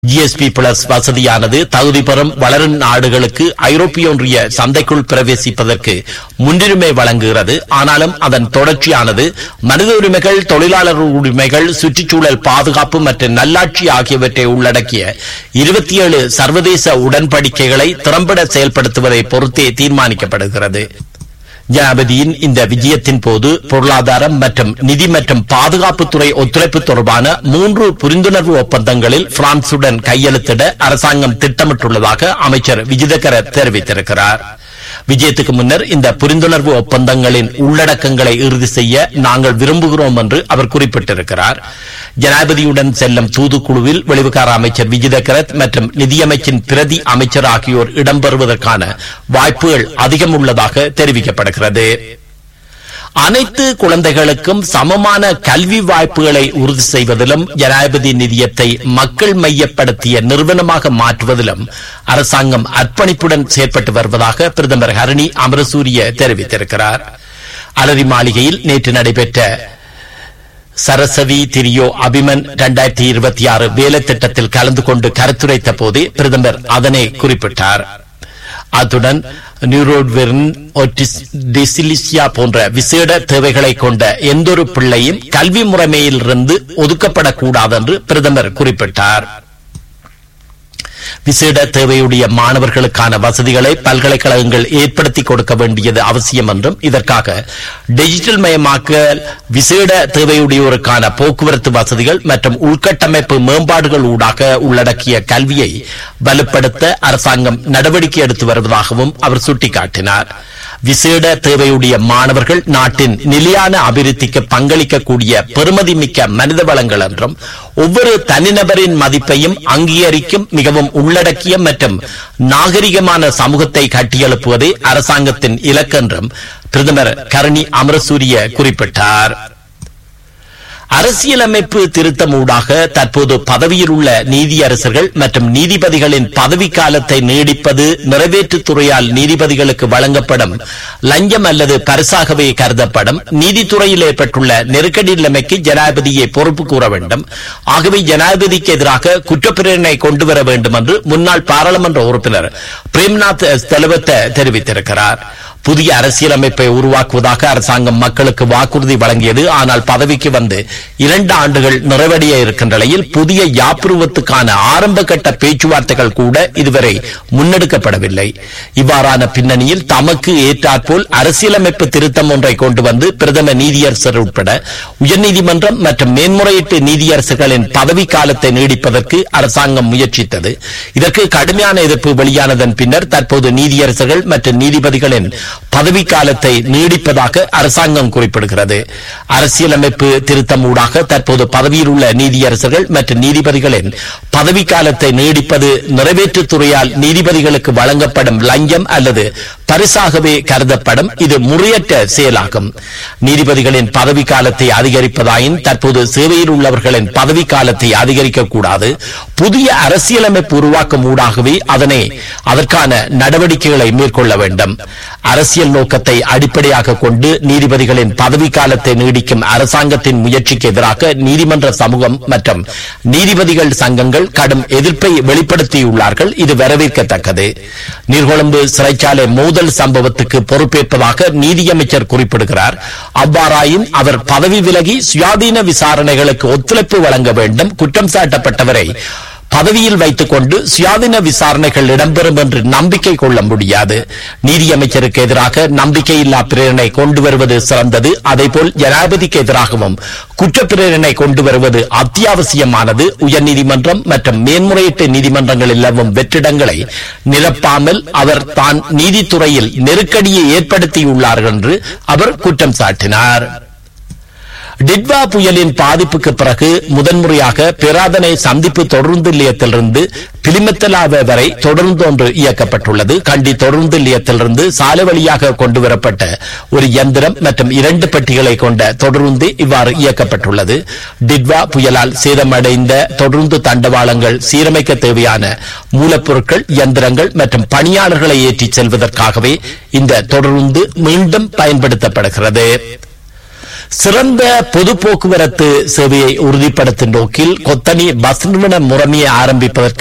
GSP plus வசதியானது தகுதி பெறும் வளரும் நாடுகளுக்கு ஐரோப்பிய ஒன்றிய சந்தைக்குள் பிரவேசிப்பதற்கு முன்னுரிமை வழங்குகிறது ஆனாலும் அதன் தொடர்ச்சியானது மனித உரிமைகள் தொழிலாளர் உரிமைகள் சுற்றுச்சூழல் பாதுகாப்பு மற்றும் நல்லாட்சி ஆகியவற்றை உள்ளடக்கிய இருபத்தி ஏழு சர்வதேச உடன்படிக்கைகளை திறம்பட செயல்படுத்துவதை பொறுத்தே தீர்மானிக்கப்படுகிறது ஜனாபதியின் இந்த விஜயத்தின் போது பொருளாதாரம் மற்றும் நிதி மற்றும் பாதுகாப்புத்துறை ஒத்துழைப்பு தொடர்பான மூன்று புரிந்துணர்வு ஒப்பந்தங்களில் பிரான்சுடன் கையெழுத்திட அரசாங்கம் திட்டமிட்டுள்ளதாக அமைச்சர் விஜிதகர தெரிவித்திருக்கிறார் விஜயத்துக்கு முன்னர் இந்த புரிந்துணர்வு ஒப்பந்தங்களின் உள்ளடக்கங்களை இறுதி செய்ய நாங்கள் விரும்புகிறோம் என்று அவர் குறிப்பிட்டிருக்கிறார் ஜனாதிபதியுடன் செல்லும் தூதுக்குழுவில் வெளிவிகார அமைச்சர் விஜிதகரத் மற்றும் நிதியமைச்சின் பிரதி அமைச்சர் ஆகியோர் இடம்பெறுவதற்கான வாய்ப்புகள் அதிகம் உள்ளதாக தெரிவிக்கப்படுகிறது அனைத்து குழந்தைகளுக்கும் சமமான கல்வி வாய்ப்புகளை உறுதி செய்வதிலும் ஜனாதிபதி நிதியத்தை மக்கள் மையப்படுத்திய நிறுவனமாக மாற்றுவதிலும் அரசாங்கம் அர்ப்பணிப்புடன் செயற்பட்டு வருவதாக பிரதமர் ஹரணி அமரசூரிய தெரிவித்திருக்கிறார் அலரி மாளிகையில் நேற்று நடைபெற்ற சரசவி திரியோ அபிமன் இரண்டாயிரத்தி இருபத்தி ஆறு வேலை திட்டத்தில் கலந்து கொண்டு கருத்துரைத்த போதே பிரதமர் அதனை குறிப்பிட்டார் அத்துடன் நியூரோட்வெரின் டிசிலிசியா போன்ற விசேட தேவைகளை கொண்ட எந்தொரு பிள்ளையும் கல்வி முறைமையிலிருந்து ஒதுக்கப்படக்கூடாது என்று பிரதமர் குறிப்பிட்டார் விசேட தேவையுடைய மாணவர்களுக்கான வசதிகளை பல்கலைக்கழகங்கள் ஏற்படுத்தி கொடுக்க வேண்டியது அவசியம் என்றும் இதற்காக டிஜிட்டல் மயமாக்கல் விசேட தேவையுடையோருக்கான போக்குவரத்து வசதிகள் மற்றும் உள்கட்டமைப்பு மேம்பாடுகள் ஊடாக உள்ளடக்கிய கல்வியை வலுப்படுத்த அரசாங்கம் நடவடிக்கை எடுத்து வருவதாகவும் அவர் சுட்டிக்காட்டினார் விசேட தேவையுடைய மாணவர்கள் நாட்டின் நிலையான அபிவிருத்திக்கு பங்களிக்கக்கூடிய பெருமதி மிக்க மனித வளங்கள் என்றும் ஒவ்வொரு தனிநபரின் மதிப்பையும் அங்கீகரிக்கும் மிகவும் உள்ளடக்கிய மற்றும் நாகரிகமான சமூகத்தை கட்டியெழுப்புவதே அரசாங்கத்தின் இலக்கென்றும் பிரதமர் கரணி அமரசூரிய குறிப்பிட்டார் அரசியலமைப்பு திருத்தம் ஊடாக தற்போது பதவியில் உள்ள நீதியரசர்கள் மற்றும் நீதிபதிகளின் பதவி காலத்தை நீடிப்பது நிறைவேற்றுத்துறையால் நீதிபதிகளுக்கு வழங்கப்படும் லஞ்சம் அல்லது பரிசாகவே கருதப்படும் நீதித்துறையில் ஏற்பட்டுள்ள நெருக்கடி நிலைமைக்கு ஜனாதிபதியை பொறுப்பு கூற வேண்டும் ஆகவே ஜனாதிபதிக்கு எதிராக குற்றப்பிரேரணை கொண்டு வர வேண்டும் என்று முன்னாள் பாராளுமன்ற உறுப்பினர் பிரேம்நாத் தெலவத்த தெரிவித்திருக்கிறார் புதிய அரசியலமைப்பை உருவாக்குவதாக அரசாங்கம் மக்களுக்கு வாக்குறுதி வழங்கியது ஆனால் பதவிக்கு வந்து இரண்டு ஆண்டுகள் நிறைவடைய இருக்கின்ற நிலையில் புதிய யாப்புருவத்துக்கான ஆரம்ப கட்ட பேச்சுவார்த்தைகள் கூட இதுவரை முன்னெடுக்கப்படவில்லை இவ்வாறான பின்னணியில் தமக்கு ஏற்றாற்போல் அரசியலமைப்பு திருத்தம் ஒன்றை கொண்டு வந்து பிரதம நீதியரசர் உட்பட உயர்நீதிமன்றம் மற்றும் மேன்முறையீட்டு நீதியரசர்களின் பதவி காலத்தை நீடிப்பதற்கு அரசாங்கம் முயற்சித்தது இதற்கு கடுமையான எதிர்ப்பு வெளியானதன் பின்னர் தற்போது நீதியரசர்கள் மற்றும் நீதிபதிகளின் பதவி காலத்தை நீடிப்பதாக அரசாங்கம் குறிப்பிடுகிறது அரசியலமைப்பு திருத்தம் ஊடாக தற்போது பதவியில் உள்ள நீதியரசர்கள் மற்றும் நீதிபதிகளின் பதவி காலத்தை நீடிப்பது நிறைவேற்றுத்துறையால் நீதிபதிகளுக்கு வழங்கப்படும் லஞ்சம் அல்லது பரிசாகவே கருதப்படும் இது முறையற்ற செயலாகும் நீதிபதிகளின் பதவி காலத்தை அதிகரிப்பதாயின் தற்போது சேவையில் உள்ளவர்களின் பதவி காலத்தை அதிகரிக்கக்கூடாது புதிய அரசியலமைப்பு உருவாக்கும் ஊடாகவே அதனை அதற்கான நடவடிக்கைகளை மேற்கொள்ள வேண்டும் அரசியல் நோக்கத்தை அடிப்படையாக கொண்டு நீதிபதிகளின் பதவி காலத்தை நீடிக்கும் அரசாங்கத்தின் முயற்சிக்கு எதிராக நீதிமன்ற சமூகம் மற்றும் நீதிபதிகள் சங்கங்கள் கடும் எதிர்ப்பை வெளிப்படுத்தியுள்ளார்கள் இது வரவேற்கத்தக்கது நீர்கொழும்பு சிறைச்சாலை மோதல் சம்பவத்துக்கு பொறுப்பேற்பதாக நீதியமைச்சர் குறிப்பிடுகிறார் அவ்வாறாயின் அவர் பதவி விலகி சுயாதீன விசாரணைகளுக்கு ஒத்துழைப்பு வழங்க வேண்டும் குற்றம் சாட்டப்பட்டவரை பதவியில் வைத்துக் கொண்டு சுயாதீன விசாரணைகள் இடம்பெறும் என்று நம்பிக்கை கொள்ள முடியாது நீதியமைச்சருக்கு எதிராக நம்பிக்கையில்லா பிரேரணை கொண்டு வருவது சிறந்தது அதேபோல் ஜனாதிபதிக்கு எதிராகவும் குற்றப்பிரேரணை கொண்டு வருவது அத்தியாவசியமானது உயர்நீதிமன்றம் மற்றும் மேன்முறையீட்டு நீதிமன்றங்களில் நிலவும் வெற்றிடங்களை நிரப்பாமல் அவர் தான் நீதித்துறையில் நெருக்கடியை ஏற்படுத்தியுள்ளார் என்று அவர் குற்றம் சாட்டினார் டிட்வா புயலின் பாதிப்புக்கு பிறகு முதன்முறையாக பிராதனை சந்திப்பு தொடர்ந்து நிலையத்திலிருந்து பிலிமத்தலாவ வரை தொடர்ந்து ஒன்று இயக்கப்பட்டுள்ளது கண்டி தொடர்ந்து நிலையத்திலிருந்து சாலை வழியாக கொண்டுவரப்பட்ட ஒரு இயந்திரம் மற்றும் இரண்டு பெட்டிகளை கொண்ட தொடர்ந்து இவ்வாறு இயக்கப்பட்டுள்ளது டிட்வா புயலால் சேதமடைந்த தொடர்ந்து தண்டவாளங்கள் சீரமைக்க தேவையான மூலப்பொருட்கள் இயந்திரங்கள் மற்றும் பணியாளர்களை ஏற்றிச் செல்வதற்காகவே இந்த தொடர்ந்து மீண்டும் பயன்படுத்தப்படுகிறது சிறந்த பொது போக்குவரத்து சேவையை உறுதிப்படுத்தும் நோக்கில் கொத்தனி பஸ் நிறுவன முறைமையை ஆரம்பிப்பதற்கு